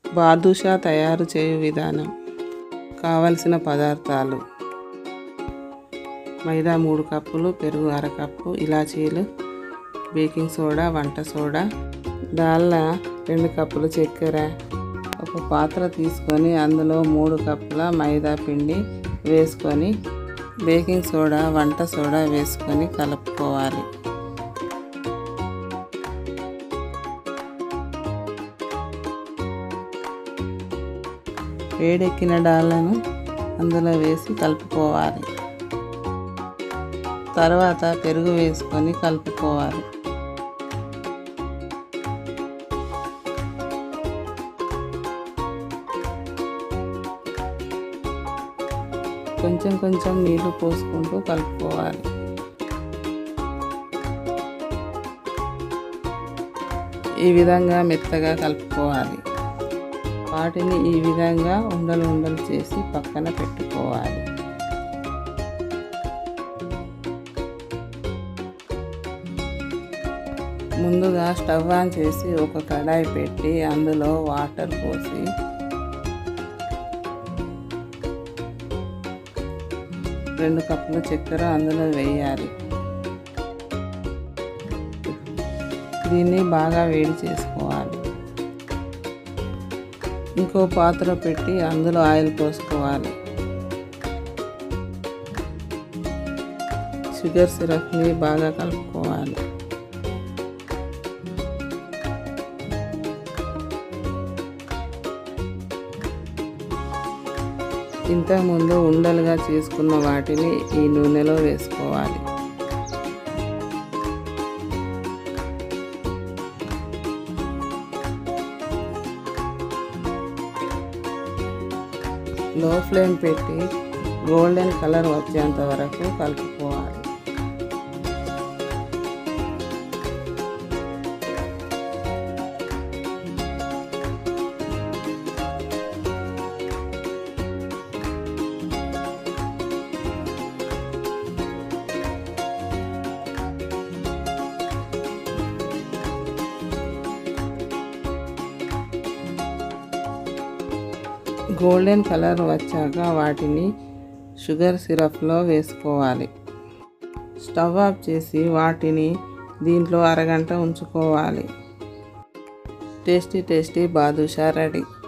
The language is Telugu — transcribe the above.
బాదుషా తయారు చేయు విధానం కావలసిన పదార్థాలు మైదా మూడు కప్పులు పెరుగు అరకప్పు ఇలాచీలు బేకింగ్ సోడా వంట సోడా దాల్లా రెండు కప్పులు చక్కెర ఒక పాత్ర తీసుకొని అందులో మూడు కప్పుల మైదా పిండి వేసుకొని బేకింగ్ సోడా వంట సోడా వేసుకొని కలుపుకోవాలి వేడెక్కిన డాళ్ళను అందులో వేసి కలుపుకోవాలి తర్వాత పెరుగు వేసుకొని కలుపుకోవాలి కొంచెం కొంచెం నీళ్లు పోసుకుంటూ కలుపుకోవాలి ఈ విధంగా మెత్తగా కలుపుకోవాలి వాటిని ఈ విధంగా ఉండలు ఉండలు చేసి పక్కన పెట్టుకోవాలి ముందుగా స్టవ్ ఆన్ చేసి ఒక కడాయి పెట్టి అందులో వాటర్ పోసి రెండు కప్పుల చక్కెర అందులో వేయాలి దీన్ని బాగా వేడి చేసుకోవాలి ఇంకో పాత్ర పెట్టి అందులో ఆయిల్ పోసుకోవాలి షుగర్ సిరప్ని బాగా కలుపుకోవాలి ఇంతకుముందు ఉండలుగా చేసుకున్న వాటిని ఈ నూనెలో వేసుకోవాలి లో ఫ్లేమ్ పెట్టి గోల్డెన్ కలర్ వచ్చేంత వరకు కలుపుకోవాలి గోల్డెన్ కలర్ వచ్చాక వాటిని షుగర్ సిరప్లో వేసుకోవాలి స్టవ్ ఆఫ్ చేసి వాటిని దీంట్లో అరగంట ఉంచుకోవాలి టేస్టీ టేస్టీ బాదుషా రెడీ